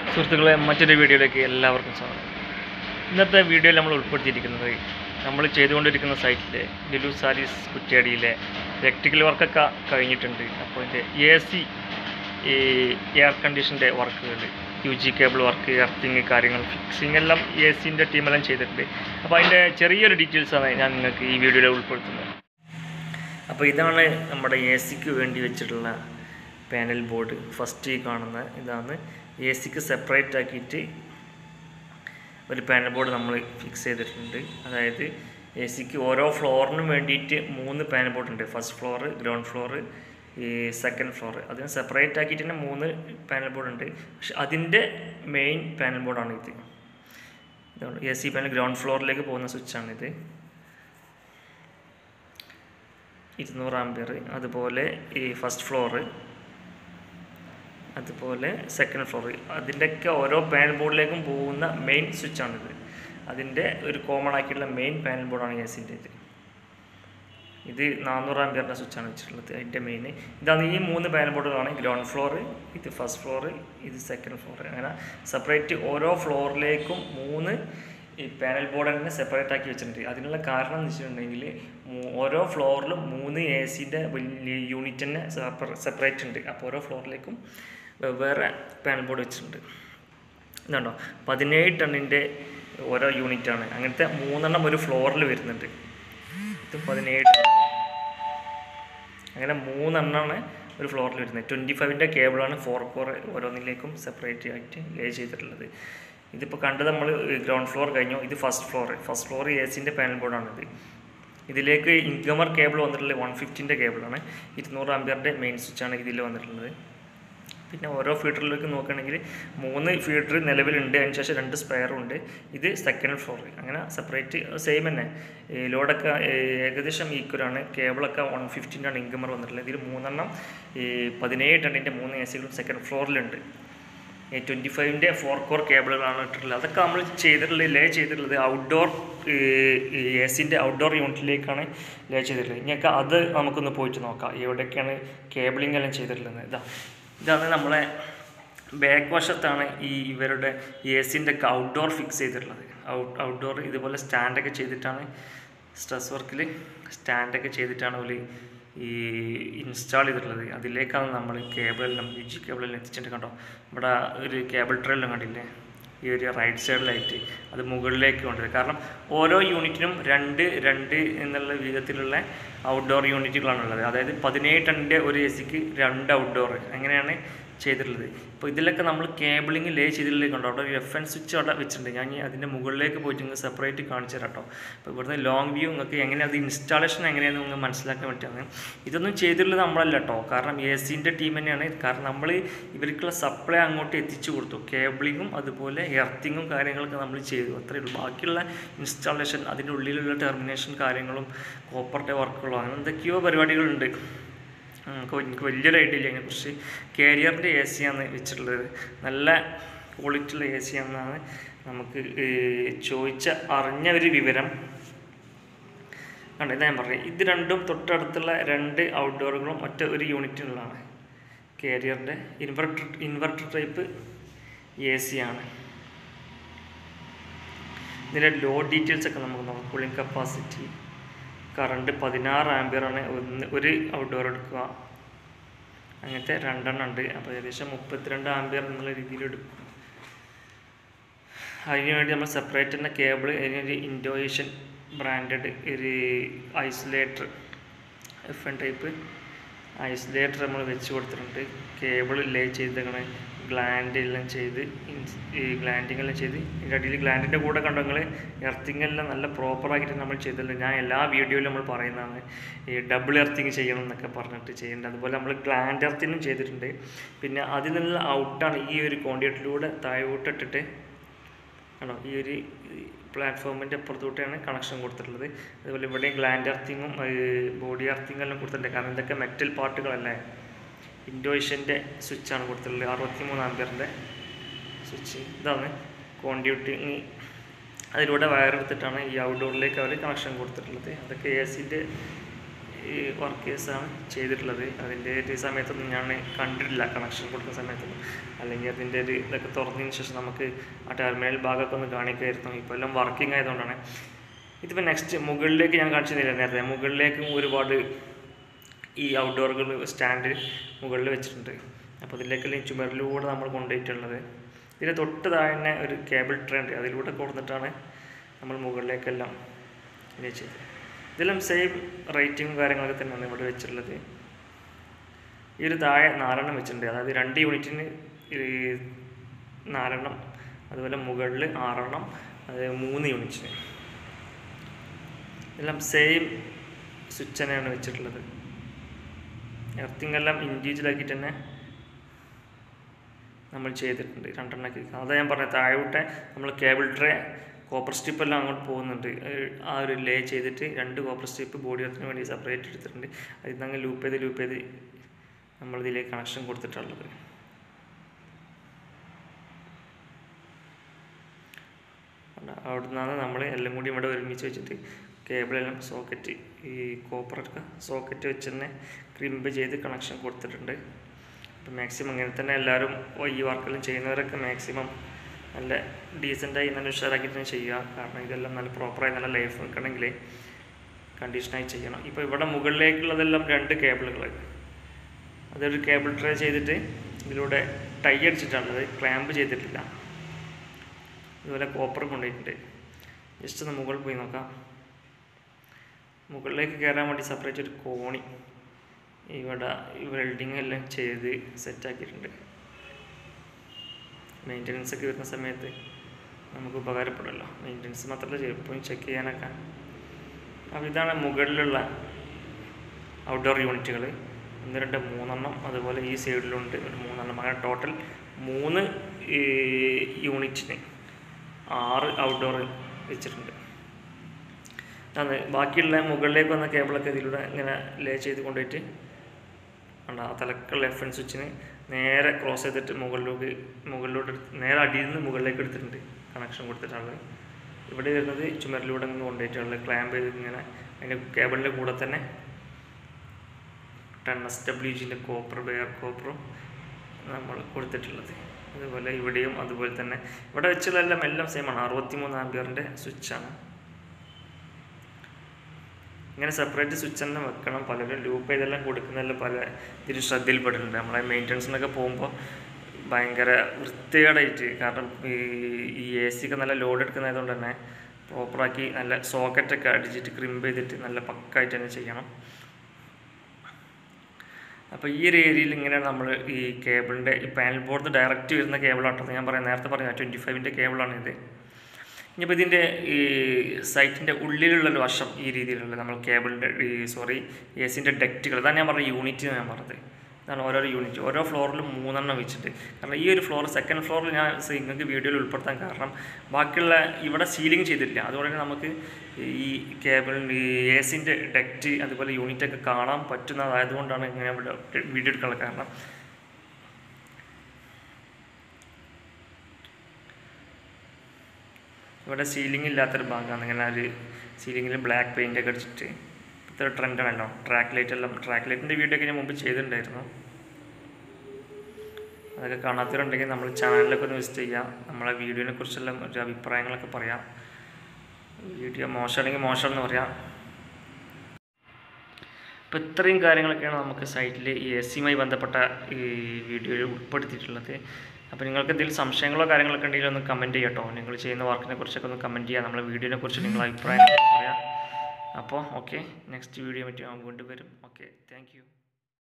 സുഹൃത്തുക്കളെ മറ്റൊരു വീഡിയോയിലേക്ക് എല്ലാവർക്കും സ്വാഗതം ഇന്നത്തെ വീഡിയോയിൽ നമ്മൾ ഉൾപ്പെടുത്തിയിരിക്കുന്നത് നമ്മൾ ചെയ്തുകൊണ്ടിരിക്കുന്ന സൈറ്റിലെ ലുലു സാരീസ് കുറ്റ്യാടിയിലെ ഇലക്ട്രിക്കൽ വർക്കൊക്കെ കഴിഞ്ഞിട്ടുണ്ട് അപ്പോൾ ഇതിൻ്റെ എ സി ഈ എയർ കണ്ടീഷൻ്റെ വർക്കുകൾ U G cable work earthing കാര്യങ്ങൾ ഫിക്സിങ് എല്ലാം എ സിൻ്റെ ടീമെല്ലാം ചെയ്തിട്ടുണ്ട് അപ്പോൾ അതിൻ്റെ ചെറിയൊരു ഡീറ്റെയിൽസാണ് ഞാൻ നിങ്ങൾക്ക് ഈ വീഡിയോയിൽ ഉൾപ്പെടുത്തുന്നത് അപ്പോൾ ഇതാണ് നമ്മുടെ എ സിക്ക് വേണ്ടി വെച്ചിട്ടുള്ള പാനൽ ബോർഡ് ഫസ്റ്റ് ഈ കാണുന്ന ഇതാണ് എ സിക്ക് സെപ്പറേറ്റ് ആക്കിയിട്ട് ഒരു പാനൽ ബോർഡ് നമ്മൾ ഫിക്സ് ചെയ്തിട്ടുണ്ട് അതായത് എ സിക്ക് ഓരോ ഫ്ലോറിനും വേണ്ടിയിട്ട് മൂന്ന് പാനൽ ബോർഡ് ഉണ്ട് ഫസ്റ്റ് ഫ്ലോർ ഗ്രൗണ്ട് ഫ്ലോർ ഈ സെക്കൻഡ് ഫ്ലോർ അതിന് സെപ്പറേറ്റ് ആക്കിയിട്ട് തന്നെ മൂന്ന് പാനൽ ബോർഡ് ഉണ്ട് പക്ഷെ അതിൻ്റെ മെയിൻ പാനൽ ബോർഡാണ് ഇത് ഇതാണ് എ സി പാനൽ ഗ്രൗണ്ട് ഫ്ലോറിലേക്ക് പോകുന്ന സ്വിച്ചാണിത് ഇരുന്നൂറ് ആംബിയർ അതുപോലെ ഈ ഫസ്റ്റ് ഫ്ലോറ് അതുപോലെ സെക്കൻഡ് ഫ്ലോർ അതിൻ്റെയൊക്കെ ഓരോ പാനൽ ബോർഡിലേക്കും പോകുന്ന മെയിൻ സ്വിച്ചാണിത് അതിൻ്റെ ഒരു കോമൺ ആക്കിയിട്ടുള്ള മെയിൻ പാനൽ ബോർഡാണ് എ സിൻ്റെ ഇത് ഇത് നാനൂറ് ആംബിയറിൻ്റെ സ്വിച്ചാണ് വെച്ചിട്ടുള്ളത് അതിൻ്റെ മെയിൻ ഇതാണ് ഈ മൂന്ന് പാനൽ ബോർഡുകളാണ് ഗ്രൗണ്ട് ഫ്ലോർ ഇത് ഫസ്റ്റ് ഫ്ലോർ ഇത് സെക്കൻഡ് ഫ്ലോർ അങ്ങനെ സെപ്പറേറ്റ് ഓരോ ഫ്ലോറിലേക്കും മൂന്ന് ഈ പാനൽ ബോർഡ് തന്നെ സെപ്പറേറ്റ് ആക്കി വെച്ചിട്ടുണ്ട് അതിനുള്ള കാരണം എന്ന് വെച്ചിട്ടുണ്ടെങ്കിൽ മൂ- ഓരോ ഫ്ലോറിലും മൂന്ന് എ സിൻ്റെ വലിയ യൂണിറ്റ് തന്നെ സെപ്പറേറ്റ് ഉണ്ട് അപ്പോൾ ഓരോ ഫ്ലോറിലേക്കും വെവ്വേറെ പാനൽ ബോർഡ് വെച്ചിട്ടുണ്ട് ഇതുണ്ടോ പതിനേഴ് ടണ്ണിൻ്റെ ഓരോ യൂണിറ്റാണ് അങ്ങനത്തെ മൂന്നെണ്ണം ഒരു ഫ്ലോറിൽ വരുന്നുണ്ട് ഇത് പതിനേഴ് ടൺ അങ്ങനെ മൂന്നെണ്ണമാണ് ഒരു ഫ്ലോറിൽ വരുന്നത് ട്വൻറ്റി ഫൈവിൻ്റെ കേബിളാണ് ഫോർ കോർ ഓരോന്നിലേക്കും സെപ്പറേറ്റ് ആയിട്ട് ലേ ചെയ്തിട്ടുള്ളത് ഇതിപ്പോൾ കണ്ടത് നമ്മൾ ഗ്രൗണ്ട് ഫ്ലോർ കഴിഞ്ഞു ഇത് first floor first floor A സിൻ്റെ പാനൽ ബോർഡാണിത് ഇതിലേക്ക് ഇൻകമർ കേബിൾ വന്നിട്ടുള്ളത് വൺ ഫിഫ്റ്റിൻ്റെ കേബിളാണ് ഇരുന്നൂറ് ആംബിയറിൻ്റെ മെയിൻ സ്വിച്ചാണ് ഇതിൽ വന്നിട്ടുള്ളത് പിന്നെ ഓരോ ഫീഡറിലേക്ക് നോക്കുകയാണെങ്കിൽ മൂന്ന് ഫീഡർ നിലവിലുണ്ട് അതിന് ശേഷം രണ്ട് സ്പെയറും ഉണ്ട് ഇത് സെക്കൻഡ് ഫ്ലോർ അങ്ങനെ സെപ്പറേറ്റ് സെയിം തന്നെ ഈ ലോഡൊക്കെ ഏ, ഏകദേശം ഈക്വലാണ് കേബിളൊക്കെ വൺ ഫിഫ്റ്റീൻ്റെ ആണ് ഇൻകമർ വന്നിട്ടുള്ളത് ഇതിൽ മൂന്നെണ്ണം ഈ പതിനേഴ് ടണ്ണിൻ്റെ മൂന്ന് എ സികളും സെക്കൻഡ് ഫ്ലോറിലുണ്ട് ഈ ട്വൻറ്റി ഫൈവിൻ്റെ ഫോർ കോർ കേബിളുകളാണ് ഇട്ടിട്ടുള്ളത് അതൊക്കെ നമ്മൾ ചെയ്തിട്ടുള്ളത് ലേ ചെയ്തിട്ടുള്ളത് ഔട്ട്ഡോർ എ സിൻ്റെ ഔട്ട്ഡോർ യൂണിറ്റിലേക്കാണ് ലേ ചെയ്തിട്ടുള്ളത് ഇനിയൊക്കെ അത് നമുക്കൊന്ന് പോയിട്ട് നോക്കാം എവിടെയൊക്കെയാണ് കേബിളിംഗ് എല്ലാം ചെയ്തിട്ടുള്ളത് ഇതാ ഇതാണ് നമ്മളെ ബാക്ക് വശത്താണ് ഈ ഇവരുടെ എ സിൻ്റെ ഒക്കെ ഔട്ട്ഡോർ ഫിക്സ് ചെയ്തിട്ടുള്ളത് ഔട്ട് ഔട്ട്ഡോർ ഇതുപോലെ സ്റ്റാൻഡൊക്കെ ചെയ്തിട്ടാണ് സ്ട്രെസ് വർക്കിൽ സ്റ്റാൻഡൊക്കെ ചെയ്തിട്ടാണ് ഒരു ഈ ഇൻസ്റ്റാൾ ചെയ്തിട്ടുള്ളത് അതിലേക്കാണ് നമ്മൾ കേബിളെല്ലാം യു ജി കേബിളെല്ലാം എത്തിച്ചിട്ട് കണ്ടോ ഇവിടെ ഒരു കേബിൾ ട്രെയിലെല്ലാം കണ്ടില്ലേ ഈ ഒരു റൈറ്റ് സൈഡിലായിട്ട് അത് മുകളിലേക്ക് കൊണ്ടുവരും കാരണം ഓരോ യൂണിറ്റിനും രണ്ട് രണ്ട് എന്നുള്ള വിധത്തിലുള്ള ഔട്ട്ഡോർ യൂണിറ്റുകളാണുള്ളത് അതായത് പതിനേഴ് ടണ്ണിൻ്റെ ഒരു എ സിക്ക് രണ്ട് ഔട്ട്ഡോർ അങ്ങനെയാണ് ചെയ്തിട്ടുള്ളത് ഇപ്പോൾ ഇതിലൊക്കെ നമ്മൾ കേബിളിങ് ലേ ചെയ്തിട്ടുള്ളത് കണ്ടോ അവിടെ ഒരു എഫ് എൻ സ്വിച്ച് അവിടെ വെച്ചിട്ടുണ്ട് ഞാൻ ഇനി അതിൻ്റെ മുകളിലേക്ക് പോയിട്ട് നിങ്ങൾക്ക് സെപ്പറേറ്റ് കാണിച്ചു തരാം കേട്ടോ അപ്പോൾ ഇവിടുന്ന് ലോങ് വ്യൂ നിങ്ങൾക്ക് എങ്ങനെ അത് ഇൻസ്റ്റാളേഷൻ എങ്ങനെയാണെന്ന് നിങ്ങൾക്ക് മനസ്സിലാക്കാൻ വേണ്ടിയിട്ടാണ് ഇതൊന്നും ചെയ്തിട്ടുള്ളത് നമ്മളല്ല കേട്ടോ കാരണം എ സിൻ്റെ ടീം തന്നെയാണ് കാരണം നമ്മൾ ഇവർക്കുള്ള സപ്ലൈ അങ്ങോട്ട് എത്തിച്ചു കൊടുത്തു കേബിളിങ്ങും അതുപോലെ എർത്തിങ്ങും കാര്യങ്ങളൊക്കെ നമ്മൾ ചെയ്തു അത്രയേ ഉള്ളൂ ബാക്കിയുള്ള ഇൻസ്റ്റാളേഷൻ അതിൻ്റെ ഉള്ളിലുള്ള ടെർമിനേഷൻ കാര്യങ്ങളും കോപ്പറിൻ്റെ വർക്കുകളോ അങ്ങനെ എന്തൊക്കെയോ പരിപാടികളുണ്ട് നമുക്ക് എനിക്ക് വലിയൊരു ഐഡിയ ഇല്ല അതിനെക്കുറിച്ച് കാരിയറിൻ്റെ എ സി ആണ് വെച്ചിട്ടുള്ളത് നല്ല ക്വാളിറ്റിയുള്ള എ സി ആണെന്നാണ് നമുക്ക് ഏർ ചോദിച്ച അറിഞ്ഞ ഒരു വിവരം കണ്ടോ ഇതാ ഞാൻ പറഞ്ഞത് ഇത് രണ്ടും തൊട്ടടുത്തുള്ള രണ്ട് ഔട്ട്ഡോറുകളും ഒറ്റ ഒരു യൂണിറ്റിനുള്ളതാണ് കാരിയറിൻ്റെ inverter inverter type A C ആണ് ഇതിൻ്റെ ലോഡ് ഡീറ്റെയിൽസ് ഒക്കെ നമുക്ക് നോക്കാം കൂളിംഗ് കപ്പാസിറ്റി കറണ്ട് പതിനാറ് ആംബിയറാണ് ഒന്ന് ഒരു ഔട്ട്ഡോർ എടുക്കുക അങ്ങനത്തെ രണ്ടെണ്ണം ഉണ്ട് അപ്പോൾ ഏകദേശം മുപ്പത്തിരണ്ട് ആംബിയർ എന്നുള്ള രീതിയിൽ എടുക്കും അതിന് വേണ്ടി നമ്മൾ സെപ്പറേറ്റ് തന്നെ കേബിൾ അതിനൊരു ഇൻഡോയേഷൻ ബ്രാൻഡഡ് ഒരു isolator F N type isolator നമ്മൾ വെച്ച് കൊടുത്തിട്ടുണ്ട് കേബിൾ ലേ ചെയ്തേക്കണേ ഗ്ലാൻഡ് എല്ലാം ചെയ്ത് ഇൻസ് ഈ ഗ്ലാൻഡിങ് എല്ലാം ചെയ്ത് ഇതിൻ്റെ അടിയിൽ ഗ്ലാൻഡിൻ്റെ കൂടെ കണ്ടോ നിങ്ങൾ എർത്തിങ് എല്ലാം നല്ല പ്രോപ്പറാക്കിയിട്ട് നമ്മൾ ചെയ്തിട്ടുണ്ട് ഞാൻ എല്ലാ വീഡിയോയിലും നമ്മൾ പറയുന്നതാണ് ഈ ഡബിൾ എർത്തിങ് ചെയ്യണം എന്നൊക്കെ പറഞ്ഞിട്ട് ചെയ്യേണ്ടത് അതുപോലെ നമ്മൾ ഗ്ലാൻഡ് എർത്തിനും ചെയ്തിട്ടുണ്ട് പിന്നെ അതിൽ നിന്നുള്ള ഔട്ടാണ് ഈ ഒരു കോണ്ടിയേറ്റിലൂടെ താഴോട്ടിട്ടിട്ട് ആണോ ഈ ഒരു പ്ലാറ്റ്ഫോമിൻ്റെ അപ്പുറത്തോട്ടാണ് കണക്ഷൻ കൊടുത്തിട്ടുള്ളത് അതുപോലെ ഇവിടെ ഗ്ലാൻഡ് എർത്തിങ്ങും ബോഡി എർത്തിങ്ങും എല്ലാം കൊടുത്തിട്ടുണ്ട് കാരണം ഇതൊക്കെ മെറ്റൽ പാർട്ടുകളല്ലേ ഇൻഡോയിഷൻ്റെ സ്വിച്ചാണ് കൊടുത്തിട്ടുള്ളത് അറുപത്തി മൂന്ന് ആംബിയറിൻ്റെ സ്വിച്ച് ഇതാണ് കോണ്ടിയൂട്ടിങ് അതിലൂടെ വയർ എടുത്തിട്ടാണ് ഈ ഔട്ട്ഡോറിലേക്ക് അവർ കണക്ഷൻ കൊടുത്തിട്ടുള്ളത് അതൊക്കെ എ സിൻ്റെ ഈ വർക്കേഴ്സാണ് ചെയ്തിട്ടുള്ളത് അതിൻ്റെ ഒരു സമയത്തൊന്നും ഞാൻ കണ്ടിട്ടില്ല കണക്ഷൻ കൊടുക്കുന്ന സമയത്തൊന്നും അല്ലെങ്കിൽ അതിൻ്റെ ഒരു ഇതൊക്കെ തുറന്നതിന് ശേഷം നമുക്ക് ആ ടെർമിനൽ ഭാഗമൊക്കെ ഒന്ന് കാണിക്കുമായിരുന്നു ഇപ്പോൾ എല്ലാം വർക്കിംഗ് ആയതുകൊണ്ടാണ് ഇതിപ്പോൾ നെക്സ്റ്റ് മുകളിലേക്ക് ഞാൻ കാണിച്ചിരുന്നില്ല നേരത്തെ മുകളിലേക്കും ഒരുപാട് ഈ ഔട്ട്ഡോറുകൾ സ്റ്റാൻഡ് മുകളിൽ വെച്ചിട്ടുണ്ട് അപ്പോൾ ഇതിലേക്കെല്ലാം ചുമരിലൂടെ നമ്മൾ കൊണ്ടുപോയിട്ടുള്ളത് ഇതിന് തൊട്ട് താഴെ തന്നെ ഒരു കേബിൾ ട്രേ ഉണ്ട് അതിലൂടെ കൊടുത്തിട്ടാണ് നമ്മൾ മുകളിലേക്കെല്ലാം ഇത് ചെയ്തത് ഇതെല്ലാം സെയിം റേറ്റിംഗും കാര്യങ്ങളൊക്കെ തന്നെയാണ് ഇവിടെ വെച്ചിട്ടുള്ളത് ഈ ഒരു താഴെ നാലെണ്ണം വെച്ചിട്ടുണ്ട് അതായത് രണ്ട് യൂണിറ്റിന് ഈ നാലെണ്ണം അതുപോലെ മുകളിൽ ആറെണ്ണം അത് മൂന്ന് യൂണിറ്റിന് എല്ലാം സെയിം സ്വിച്ച് തന്നെയാണ് വെച്ചിട്ടുള്ളത് എർത്തിങ് എല്ലാം ഇൻഡിവിജ്വലാക്കിയിട്ട് തന്നെ നമ്മൾ ചെയ്തിട്ടുണ്ട് രണ്ടെണ്ണക്ക് അതാ ഞാൻ പറഞ്ഞത് താഴോട്ടെ നമ്മൾ കേബിൾ ട്രേ കോപ്പർ സ്റ്റിപ്പ് എല്ലാം അങ്ങോട്ട് പോകുന്നുണ്ട് ഏഹ് ആ ഒരു ലേ ചെയ്തിട്ട് രണ്ട് കോപ്പർ സ്റ്റിപ്പ് ബോഡി എർത്തിന് വേണ്ടി സെപ്പറേറ്റ് എടുത്തിട്ടുണ്ട് അതിൽ നിന്ന് അങ്ങ് ലൂപ്പ് ചെയ്ത് ലൂപ്പ് ചെയ്ത് നമ്മൾ ഇതിലേക്ക് കണക്ഷൻ കൊടുത്തിട്ടുള്ളത് അവിടെ നിന്നാണ് നമ്മൾ എല്ലാം കൂടി ഇവിടെ ഒരുമിച്ച് വെച്ചിട്ട് കേബിളെല്ലാം സോക്കറ്റ് ഈ കോപ്പറൊക്കെ സോക്കറ്റ് വെച്ച് തന്നെ ക്രിമ്പ് ചെയ്ത് കണക്ഷൻ കൊടുത്തിട്ടുണ്ട് അപ്പോൾ മാക്സിമം ഇങ്ങനെ തന്നെ എല്ലാവരും ഈ വർക്കെല്ലാം ചെയ്യുന്നവരൊക്കെ മാക്സിമം നല്ല ഡീസൻ്റായി നല്ല ഉഷാറാക്കി തന്നെ ചെയ്യുക കാരണം ഇതെല്ലാം നല്ല പ്രോപ്പറായി നല്ല ലൈഫ് നിൽക്കണമെങ്കിൽ കണ്ടീഷനായി ചെയ്യണം ഇപ്പോൾ ഇവിടെ മുകളിലേക്കുള്ളതെല്ലാം രണ്ട് കേബിളുകൾ അതൊരു കേബിൾ ട്രേ ചെയ്തിട്ട് ഇതിലൂടെ ടൈ അടിച്ചിട്ടാണുള്ളത് ക്ലാമ്പ് ചെയ്തിട്ടില്ല ഇതുപോലെ കോപ്പർ കൊണ്ടുപോയിട്ടുണ്ട് ജസ്റ്റ് ഒന്ന് മുകളിൽ പോയി നോക്കാം മുകളിലേക്ക് കയറാൻ വേണ്ടി സെപ്പറേറ്റ് ഒരു കോണി ഇവിടെ ഈ വെൽഡിങ് എല്ലാം ചെയ്ത് സെറ്റാക്കിയിട്ടുണ്ട് മെയിൻ്റനൻസ് ഒക്കെ വരുന്ന സമയത്ത് നമുക്ക് ഉപകാരപ്പെടുമല്ലോ മെയിൻ്റനൻസ് മാത്രമല്ല ചിലപ്പോൾ ചെക്ക് ചെയ്യാനൊക്കെ അപ്പോൾ ഇതാണ് മുകളിലുള്ള ഔട്ട്ഡോർ യൂണിറ്റുകൾ ഒന്ന് രണ്ട് മൂന്നെണ്ണം അതുപോലെ ഈ സൈഡിലുണ്ട് ഒരു മൂന്നെണ്ണം അങ്ങനെ ടോട്ടൽ മൂന്ന് ഈ യൂണിറ്റിന് ആറ് ഔട്ട്ഡോർ വെച്ചിട്ടുണ്ട് അതെ ബാക്കിയുള്ള മുകളിലേക്ക് വന്ന കേബിളൊക്കെ ഇതിലൂടെ ഇങ്ങനെ ലേ ചെയ്ത് കൊണ്ടുപോയിട്ട് ഉണ്ട് ആ തലക്കുള്ള എഫ് എൻ സ്വിച്ചിന് നേരെ ക്രോസ് ചെയ്തിട്ട് മുകളിലേക്ക് മുകളിലോട്ട് എടുത്ത് നേരെ അടിയിൽ നിന്ന് മുകളിലേക്ക് എടുത്തിട്ടുണ്ട് കണക്ഷൻ കൊടുത്തിട്ടാണ് ഇവിടെ വരുന്നത് ചുമരിലൂടെ നിന്ന് കൊണ്ടുപോയിട്ടുള്ളത് ക്ലാമ്പ് ചെയ്ത് ഇങ്ങനെ അതിൻ്റെ കേബിളിൻ്റെ കൂടെ തന്നെ ടെൻ എസ് ഡബ്ല്യു ജിൻ്റെ കോപ്പർ ബെയർ കോപ്പറും നമ്മൾ കൊടുത്തിട്ടുള്ളത് അതുപോലെ ഇവിടെയും അതുപോലെ തന്നെ ഇവിടെ വെച്ചുള്ളതെല്ലാം എല്ലാം സെയിമാണ് അറുപത്തി മൂന്ന് ആംബിയറിൻ്റെ സ്വിച്ചാണ് ഇങ്ങനെ സെപ്പറേറ്റ് സ്വിച്ച് തന്നെ വെക്കണം പലരും ലൂപ്പ് ചെയ്തെല്ലാം കൊടുക്കുന്നതെല്ലാം പല ഇതിൽ ശ്രദ്ധയിൽപ്പെട്ടിട്ടുണ്ട് നമ്മളെ മെയിൻ്റനൻസിനൊക്കെ പോകുമ്പോൾ ഭയങ്കര വൃത്തികേടായിട്ട് കാരണം ഈ ഈ എ സി ഒക്കെ നല്ല ലോഡ് എടുക്കുന്നതുകൊണ്ട് തന്നെ പ്രോപ്പറാക്കി നല്ല സോക്കറ്റൊക്കെ അടിച്ചിട്ട് ക്രിമ്പ് ചെയ്തിട്ട് നല്ല പക്കായിട്ട് തന്നെ ചെയ്യണം അപ്പോൾ ഈ ഒരു ഏരിയയിൽ ഇങ്ങനെയാണ് നമ്മൾ ഈ കേബിളിൻ്റെ ഈ പാനൽ ബോർഡ് ഡയറക്റ്റ് വരുന്ന കേബിളാട്ടത് ഞാൻ പറയാം നേരത്തെ പറഞ്ഞ ട്വൻറ്റി ഫൈവിൻ്റെ കേബിളാണ് ഇത് ഇനിയിപ്പോൾ ഇതിൻ്റെ ഈ സൈറ്റിൻ്റെ ഉള്ളിലുള്ളൊരു വശം ഈ രീതിയിലുള്ള നമ്മൾ കേബിളിൻ്റെ ഈ സോറി എ സിൻ്റെ ഡെക്റ്റുകൾ ഇതാണ് ഞാൻ പറഞ്ഞ യൂണിറ്റ് ഞാൻ പറഞ്ഞത് ഇതാണ് ഓരോ യൂണിറ്റ് ഓരോ ഫ്ലോറിലും മൂന്നെണ്ണം വെച്ചിട്ട് കാരണം ഈ ഒരു ഫ്ലോർ സെക്കൻഡ് ഫ്ലോറിൽ ഞാൻ നിങ്ങൾക്ക് വീഡിയോയിൽ ഉൾപ്പെടുത്താൻ കാരണം ബാക്കിയുള്ള ഇവിടെ സീലിംഗ് ചെയ്തിട്ടില്ല അതുകൊണ്ട് തന്നെ നമുക്ക് ഈ കേബിളിൻ്റെ ഈ എ സിൻ്റെ ഡെക്റ്റ് അതുപോലെ യൂണിറ്റൊക്കെ കാണാൻ പറ്റുന്നതായതുകൊണ്ടാണ് ഇങ്ങനെ ഇവിടെ വീഡിയോ എടുക്കാനുള്ള കാരണം ഇവിടെ സീലിംഗ് ഇല്ലാത്തൊരു ഭാഗമാണ് ഇങ്ങനെ ഒരു സീലിങ്ങിൽ ബ്ലാക്ക് പെയിൻ്റ് ഒക്കെ അടിച്ചിട്ട് ഇത്ര ട്രെൻഡാണല്ലോ ട്രാക്ക് ലൈറ്റ് എല്ലാം ട്രാക്ക് ലൈറ്റിൻ്റെ വീഡിയോ ഒക്കെ ഞാൻ മുമ്പ് ചെയ്തിട്ടുണ്ടായിരുന്നു അതൊക്കെ കാണാത്തവരുണ്ടെങ്കിൽ നമ്മൾ ചാനലിലൊക്കെ ഒന്ന് വിസിറ്റ് ചെയ്യുക നമ്മളെ വീഡിയോനെ കുറിച്ചെല്ലാം ഒരു അഭിപ്രായങ്ങളൊക്കെ പറയാം വീഡിയോ മോശമാണെങ്കിൽ മോശമെന്ന് പറയാം അപ്പോൾ ഇത്രയും കാര്യങ്ങളൊക്കെയാണ് നമുക്ക് സൈറ്റിൽ ഈ എസ് സിയുമായി ബന്ധപ്പെട്ട ഈ വീഡിയോയിൽ ഉൾപ്പെടുത്തിയിട്ടുള്ളത് അപ്പോൾ നിങ്ങൾക്ക് എന്തെങ്കിലും സംശയങ്ങളോ കാര്യങ്ങളൊക്കെ ഉണ്ടെങ്കിൽ ഒന്ന് കമൻറ്റ് ചെയ്യാം കേട്ടോ നിങ്ങൾ ചെയ്യുന്ന വർക്കിനെ കുറിച്ചൊക്കെ ഒന്ന് കമൻറ്റ് ചെയ്യുക നമ്മളെ വീഡിയോനെ കുറിച്ച് നിങ്ങളുടെ അഭിപ്രായം പറയാം അപ്പോൾ ഓക്കെ നെക്സ്റ്റ് വീഡിയോ പറ്റി വീണ്ടും വരും ഓക്കെ താങ്ക്